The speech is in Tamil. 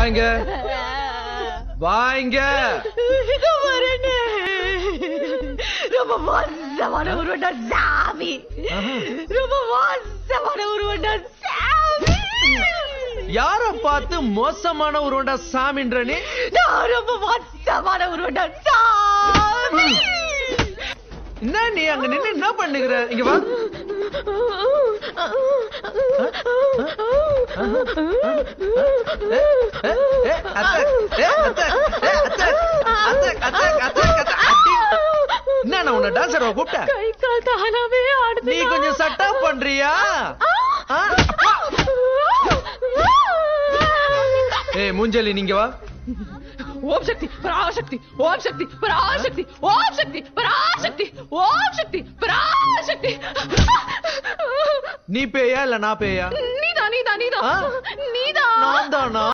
வாங்க வாங்க இதோ வரேனே. ரொம்ப மோசமான உருவண்டா சாமி ரொம்ப மோசமான உருவண்டா சாமி யார பார்த்து மோசமான உருவண்டா சாமின்ற நீ நான் ரொம்ப மோசமான உருவண்டா சாமி என்ன நீ அங்க நின்னு என்ன பண்ணுகிற இங்க வா ஏ, ஏ, அத்தை, ஏ, அத்தை, ஏ, அத்தை, அத்தை, அத்தை, அத்தை, அத்தை, அடி. என்ன நான் உன்னை டான்ஸர் கூப்பிட்டேன் கை கால் தானாவே ஆடுது நீ கொஞ்சம் சட்டா பண்றியா ஆ, அப்பா. ஏய் மூஞ்சலி நீங்க வா ஓம் சக்தி பராசக்தி ஓம் சக்தி பராசக்தி ஓம் சக்தி பராசக்தி ஓம் சக்தி பராசக்தி நீ பேயா இல்ல நான் பேயா நீதான் நீதான் ஆ? நீதான் நீதான் நான் தானா